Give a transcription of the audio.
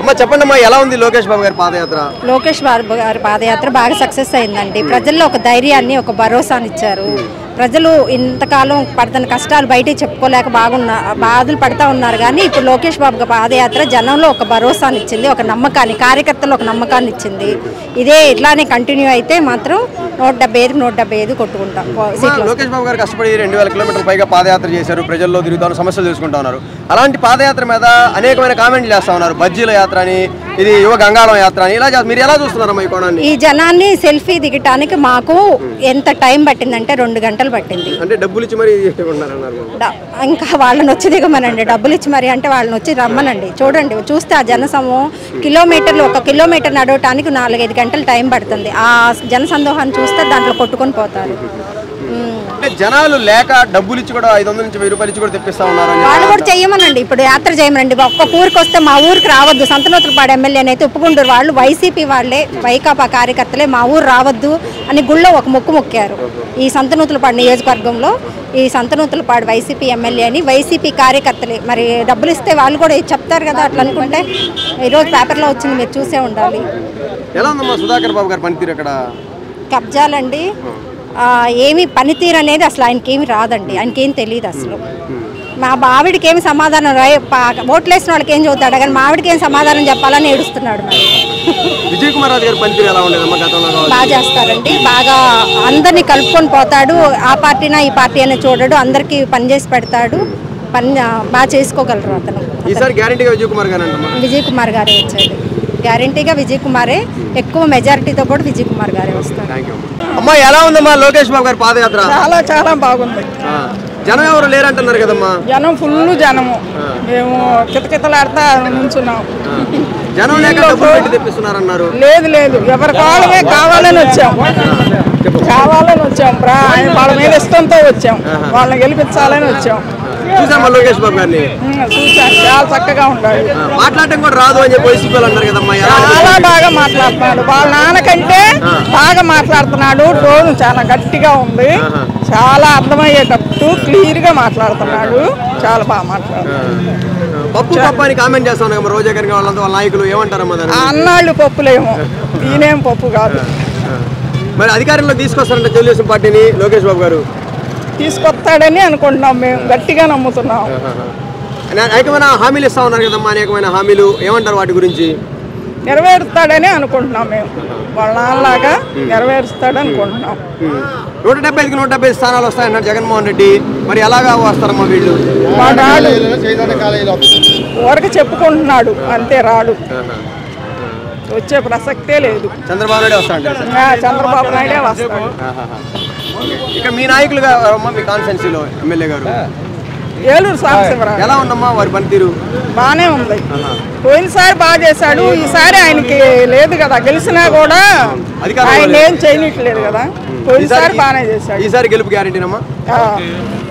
అమ్మ చెప్పండి అమ్మా ఎలా ఉంది లోకేష్ బాబు గారి పాదయాత్ర లోకేష్ బాబు గారి పాదయాత్ర బాగా సక్సెస్ అయిందండి ప్రజల్లో ఒక ధైర్యాన్ని ఒక భరోసాని ఇచ్చారు ప్రజలు ఇంతకాలం పడుతున్న కష్టాలు బయటికి చెప్పుకోలేక బాగున్న బాధలు పడుతూ ఉన్నారు కానీ ఇప్పుడు లోకేష్ బాబు గారి పాదయాత్ర జనంలో ఒక భరోసాని ఇచ్చింది ఒక నమ్మకాన్ని కార్యకర్తలు ఒక నమ్మకాన్ని ఇచ్చింది ఇదే ఇట్లానే కంటిన్యూ అయితే మాత్రం నూట డెబ్బై ఐదుకి నూట డెబ్బై ఐదు కొట్టుకుంటాం సీట్లు లోకేష్ బాబు గారు కష్టపడి రెండు వేల కిలోమీటర్ల పైగా పాదయాత్ర చేశారు ప్రజల్లో తిరుగుతారు సమస్యలు తెలుసుకుంటా ఉన్నారు అలాంటి పాదయాత్ర మీద అనేకమైన కామెంట్లు చేస్తా ఉన్నారు బజ్జీల యాత్ర అని ఇది యువ గంగాళం యాత్ర అని ఇలా చేస్తారు. మీరు ఎలా చూస్తున్నారమ్మా ఈ కోణాన్ని ఈ జనాన్ని సెల్ఫీ దిగటానికి మాకు ఎంత టైం పట్టిందంటే రెండు గంటలు పట్టింది అంటే డబ్బులు ఇచ్చి మరి ఉన్నారన్నారు డ- ఇంకా వాళ్ళని వచ్చి దిగమనండి డబ్బులు ఇచ్చి మరి అంటే వాళ్ళని వచ్చి రమ్మనండి చూడండి చూస్తే ఆ జనసమూహం కిలోమీటర్లు ఒక కిలోమీటర్ నడవటానికి నాలుగైదు గంటలు టైం పడుతుంది ఆ జనసందోహాన్ని చూస్తే దాంట్లో కొట్టుకొని పోతారు ఉమ్. అంటే జనాలు లేక డబ్బులు ఇచ్చి కూడా ఐదు వందల నుంచి వెయ్యి రూపాయలు ఇచ్చి కూడా తెప్పిస్తా ఉన్నారు అని వాళ్ళు కూడా చెయ్యమనండి ఇప్పుడు యాత్ర చేయమనండి ఒక్క ఊరికి వస్తే మా ఊరికి రావద్దు సంతనూతులపాడు ఎమ్మెల్యేని అయితే ఒప్పుకుంటారు వాళ్ళు వైసీపీ వాళ్ళే వైకాపా కార్యకర్తలే మా ఊరు రావద్దు అని గుళ్ళో ఒక మొక్కు మొక్కారు ఈ సంతనూతులపాడు నియోజకవర్గంలో ఈ సంతనూతులపాడు వైసీపీ ఎమ్మెల్యే అని వైసీపీ కార్యకర్తలే మరి డబ్బులు ఇస్తే వాళ్ళు కూడా చెప్తారు కదా అట్లా అనుకుంటే ఈరోజు పేపర్లో వచ్చింది మీరు చూసే ఉండాలి ఎలా ఉందమ్మా సుధాకర్ బాబు గారి పనితీరు అక్కడ కబ్జాలండి ఆ, ఏమి పనితీరు అనేది అసలు ఆయనకి ఏమి రాదండి ఆయనకి ఏం తెలియదు అసలు మా బావిడికి ఏమి సమాధానం రా పా- ఓట్లేసిన వాళ్ళకి ఏం చదువుతాడు కానీ మా ఆవిడకి ఏం సమాధానం చెప్పాలని ఏడుస్తున్నాడు మరి విజయ్ కుమార్ రాజు గారి పనితీరు ఎలా ఉండేదమ్మా గతంలో కావచ్చు బాగా చేస్తారండి బాగా అందరినీ కలుపుకొని పోతాడు ఆ పార్టీనా ఈ పార్టీ అని చూడడు అందరికీ పని చేసి పెడతాడు పని ఆ, బాగా చేసుకోగలరు అతను ఈసారి గ్యారంటీగా విజయ్ కుమార్ గారు అంటమ్మా విజయ్ కుమార్ గారే వచ్చాడు గ్యారంటీగా విజయ్ కుమారే ఎక్కువ మెజారిటీతో కూడా విజయ్ కుమార్ గారే వస్తారు థ్యాంక్ యూ అమ్మా ఎలా ఉందమ్మా లోకేష్ బాబు గారి పాదయాత్ర చాలా చాలా బాగుంది ఆ, జనం ఎవరు లేరంటున్నారు కదమ్మా జనం ఫుల్ జనము మేము కితకితలాడుతా నుంచున్నాం జనం లేక డబ్బులు పెట్టి తెప్పిస్తున్నారన్నారు లేదు లేదు ఎవరి కావాలమే కావాలని వచ్చాం కావాలని వచ్చాం బ్రా ఆయన వాళ్ళ మీద ఇష్టంతో వచ్చాం వాళ్ళని గెలిపించాలని వచ్చాం చూసామా లోకేష్ బాబు గారిని ఉమ్, చూశాను చాలా చక్కగా ఉండాలి ఆ, మాట్లాడటం కూడా రాదు అని చెప్పి వైసీపీ వాళ్ళు అన్నారు కదమ్మా ఎలా చాలా బాగా మాట్లాడుతున్నాడు వాళ్ళ నాన్నకంటే బాగా మాట్లాడుతున్నాడు టోన్ చాలా గట్టిగా ఉంది చాలా అర్థమయ్యేటట్టు క్లియర్ గా మాట్లాడుతున్నాడు చాలా బాగా మాట్లాడుతున్నాడు పప్పు పప్పు అని కామెంట్ చేస్తా ఉన్నారు రోజా గారికి వాళ్ళంతా వాళ్ళ నాయకులు ఏమంటారమ్మా దాన్ని ఆ అన్నాళ్ళు పప్పులేమో ఈయనేం పప్పు కాదు మరి అధికారంలో తీసుకొస్తారంట తెలుగుదేశం పార్టీని లోకేష్ బాబు గారు తీసుకొస్తాడని అనుకుంటున్నాం మేము గట్టిగా నమ్ముతున్నాం అనే- అనేకమైన హామీలు ఇస్తా ఉన్నారు కదమ్మా అనేకమైన హామీలు ఏమంటారు వాటి గురించి నెరవేరుస్తాడని అనుకుంటున్నాం మేము వాళ్ళ నాన్నలాగా నెరవేరుస్తాడు అనుకుంటున్నాం నూట డెబ్బై ఐదుకి నూట డెబ్బై ఐదు స్థానాలు వస్తాయన్నారు జగన్మోహన్ రెడ్డి మరి ఎలాగా వస్తారమ్మా వీళ్ళు వాడు రాడు ఊరక చెప్పుకుంటున్నాడు అంతే రాడు వచ్చే ప్రసక్తే లేదు చంద్రబాబు నాయుడు వస్తా అంటారు ఆ, చంద్రబాబు నాయుడే వస్తాడు ఇక మీ నాయకులుగా అమ్మా మీ కాన్స్టెన్సీలో ఎమ్మెల్యే గారు ఏలూరు సాంబశివరావు ఎలా ఉందమ్మా వారి పనితీరు బాగానే ఉంది పోయినసారి బాగా చేశాడు ఈసారి ఆయనకి లేదు కదా గెలిచినా కూడా అధికారం ఆయన ఏం చేయనట్లేదు కదా పోయినసారి బాగానే చేశాడు ఈసారి గెలుపు గ్యారెంటీనమ్మా ఆ.